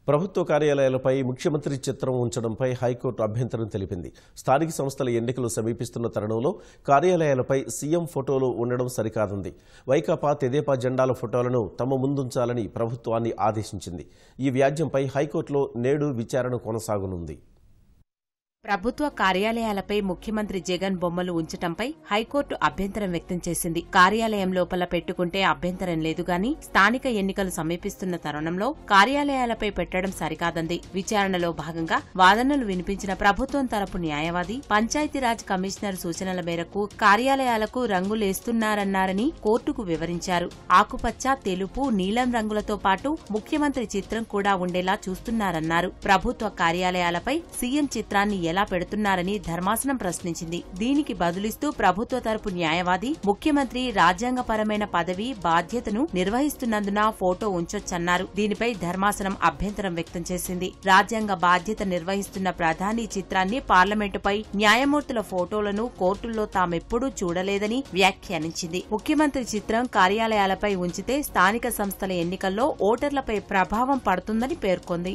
ప్రభుత్వ కార్యాలయాలపై ముఖ్యమంత్రి చిత్రం ఉంచడంపై హైకోర్టు అభ్యంతరం తెలిపింది స్థానిక సంస్థల ఎన్నికలు సమీపిస్తున్న తరుణంలో కార్యాలయాలపై సీఎం ఫోటోలు ఉండడం సరికాదంది వైకాపా తెదేపా జెండాల ఫోటోలను తమ ముందుంచాలని ప్రభుత్వాన్ని ఆదేశించింది ఈ వ్యాజ్యంపై హైకోర్టులో నేడు విచారణ కొనసాగనుంది ప్రభుత్వ కార్యాలయాలపై ముఖ్యమంత్రి జగన్ బొమ్మలు ఉంచటంపై హైకోర్టు అభ్యంతరం వ్యక్తం చేసింది కార్యాలయం లోపల పెట్టుకుంటే అభ్యంతరం లేదు గాని స్థానిక ఎన్నికలు సమీపిస్తున్న తరుణంలో కార్యాలయాలపై పెట్టడం సరికాదంది విచారణలో భాగంగా వాదనలు వినిపించిన ప్రభుత్వం తరపు న్యాయవాది పంచాయతీరాజ్ కమిషనర్ సూచనల మేరకు కార్యాలయాలకు రంగులేస్తున్నారన్నారని కోర్టుకు వివరించారు ఆకుపచ్చ తెలుపు నీలం రంగులతో పాటు ముఖ్యమంత్రి చిత్రం కూడా ఉండేలా చూస్తున్నారన్నారు ప్రభుత్వ కార్యాలయాలపై సీఎం చిత్రాన్ని ఎలా పెడుతున్నారని ధర్మాసనం ప్రశ్నించింది దీనికి బదులిస్తూ ప్రభుత్వ తరపు న్యాయవాది ముఖ్యమంత్రి రాజ్యాంగపరమైన పదవి బాధ్యతను నిర్వహిస్తున్నందున ఫోటో ఉంచొచ్చన్నారు దీనిపై ధర్మాసనం అభ్యంతరం వ్యక్తం చేసింది రాజ్యాంగ బాధ్యత నిర్వహిస్తున్న ప్రధాని చిత్రాన్ని పార్లమెంటుపై న్యాయమూర్తుల ఫోటోలను కోర్టుల్లో తామెప్పుడూ చూడలేదని వ్యాఖ్యానించింది ముఖ్యమంత్రి చిత్రం కార్యాలయాలపై ఉంచితే స్థానిక సంస్థల ఎన్నికల్లో ఓటర్లపై ప్రభావం పడుతుందని పేర్కొంది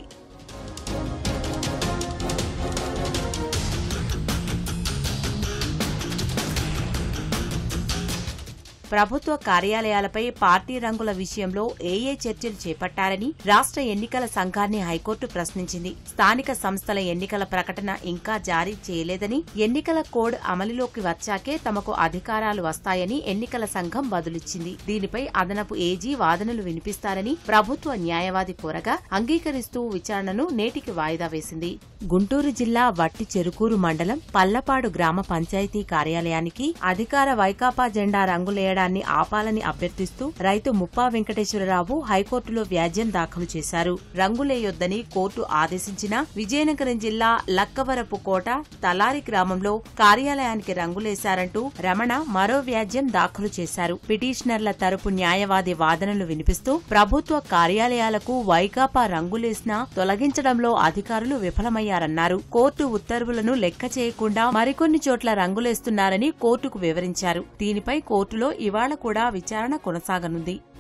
ప్రభుత్వ కార్యాలయాలపై పార్టీ రంగుల విషయంలో ఏఏ చర్చలు చేపట్టారని రాష్ట్ర ఎన్నికల సంఘాన్ని హైకోర్టు ప్రశ్నించింది స్థానిక సంస్థల ఎన్నికల ప్రకటన ఇంకా జారీ చేయలేదని ఎన్నికల కోడ్ అమలులోకి వచ్చాకే తమకు అధికారాలు వస్తాయని ఎన్నికల సంఘం బదులిచ్చింది దీనిపై అదనపు ఏజీ వాదనలు వినిపిస్తారని ప్రభుత్వ న్యాయవాది కోరగా అంగీకరిస్తూ విచారణను నేటికి వాయిదా వేసింది గుంటూరు జిల్లా వట్టి చెరుకూరు మండలం పల్లపాడు గ్రామ పంచాయతీ కార్యాలయానికి అధికార వైకాపా జెండా రంగులేయడాన్ని ఆపాలని అభ్యర్థిస్తూ రైతు ముప్పా వెంకటేశ్వరరావు హైకోర్టులో వ్యాజ్యం దాఖలు చేశారు రంగులేయొద్దని కోర్టు ఆదేశించినా విజయనగరం జిల్లా లక్కవరపు కోట తలారి గ్రామంలో కార్యాలయానికి రంగులేశారంటూ రమణ మరో వ్యాజ్యం దాఖలు చేశారు పిటిషనర్ల తరపు న్యాయవాది వాదనలు వినిపిస్తూ ప్రభుత్వ కార్యాలయాలకు వైకాపా రంగులేసినా తొలగించడంలో అధికారులు విఫలమయ్యారన్నారు కోర్టు ఉత్తర్వులను లెక్క చేయకుండా మరికొన్ని చోట్ల రంగులేస్తున్నారని కోర్టుకు వివరించారు దీనిపై కోర్టులో ఇవాళ కూడా విచారణ కొనసాగనుంది